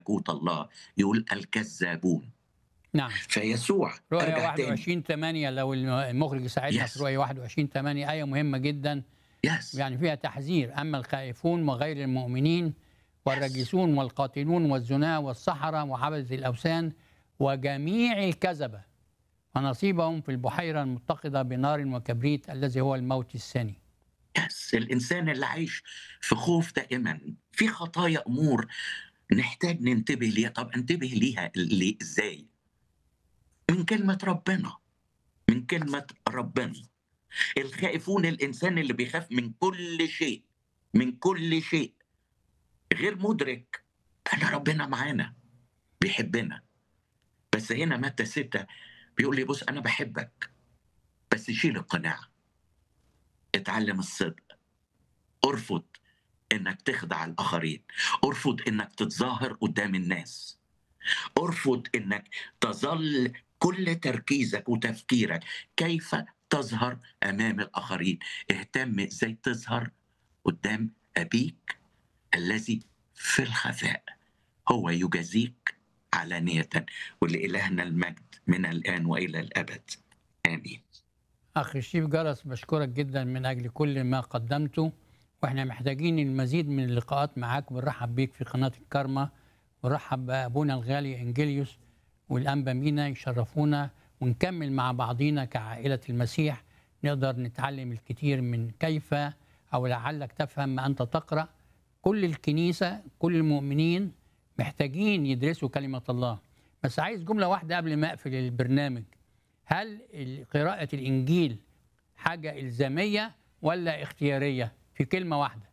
ملكوت الله يقول الكذابون نعم فيسوع رؤية ارجع تاني 21 8 لو المخرج يساعدنا Yes. في رؤية 21 8 آية مهمة جدا يس يعني فيها تحذير أما الخائفون وغير المؤمنين والرجسون والقاتلون والزنا والسحرة وعبدة الأوثان وجميع الكذبة ونصيبهم في البحيرة المتقدة بنار وكبريت الذي هو الموت الثاني يس الانسان اللي عايش في خوف دائما في خطايا امور نحتاج ننتبه ليها طب انتبه ليها ليه ازاي من كلمه ربنا من كلمه ربنا الخائفون الانسان اللي بيخاف من كل شيء من كل شيء غير مدرك ان ربنا معانا بيحبنا بس هنا متى ستة بيقول لي بص انا بحبك بس شيل القناع اتعلم الصدق ارفض انك تخدع الاخرين ارفض انك تتظاهر قدام الناس ارفض انك تظل كل تركيزك وتفكيرك كيف تظهر امام الاخرين اهتم ازاي تظهر قدام ابيك الذي في الخفاء هو يجازيك علانيه ولالهنا المجد من الان والى الابد امين أخي الشيف جرس بشكرك جدا من أجل كل ما قدمته وإحنا محتاجين المزيد من اللقاءات معاك بنرحب بيك في قناة الكرمة ونرحب بأبونا الغالي إنجيليوس والأنبا مينا يشرفونا ونكمل مع بعضينا كعائلة المسيح نقدر نتعلم الكثير من كيف أو لعلك تفهم ما أنت تقرأ كل الكنيسة كل المؤمنين محتاجين يدرسوا كلمة الله بس عايز جملة واحدة قبل ما أقفل البرنامج هل ال- قراءة الإنجيل حاجة إلزامية ولا اختيارية في كلمة واحدة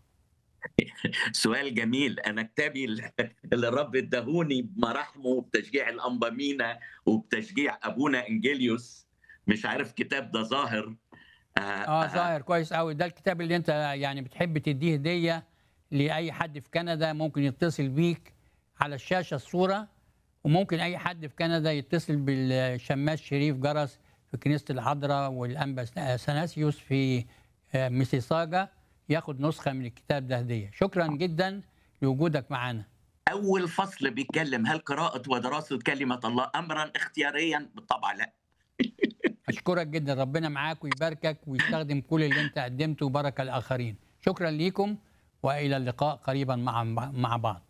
سؤال جميل انا كتابي اللي الرب اداهوني بمراحمه وبتشجيع الانبامينا وبتشجيع ابونا انجيليوس مش عارف كتاب ده ظاهر اه ظاهر كويس قوي ده الكتاب اللي انت يعني بتحب تديه هدية لأي حد في كندا ممكن يتصل بيك على الشاشة الصورة وممكن أي حد في كندا يتصل بالشماس شريف جرس في كنيسة العذراء والأنبا سناسيوس في آه، ميسيساجا ياخد نسخة من الكتاب ده هدية شكرا جدا لوجودك معنا اول فصل بيتكلم هل قراءه ودراسه كلمه الله امرا اختياريا بالطبع لا أشكرك جدا ربنا معاك ويباركك ويستخدم كل اللي أنت قدمته بركة الآخرين شكرا ليكم وإلى اللقاء قريبا مع مع بعض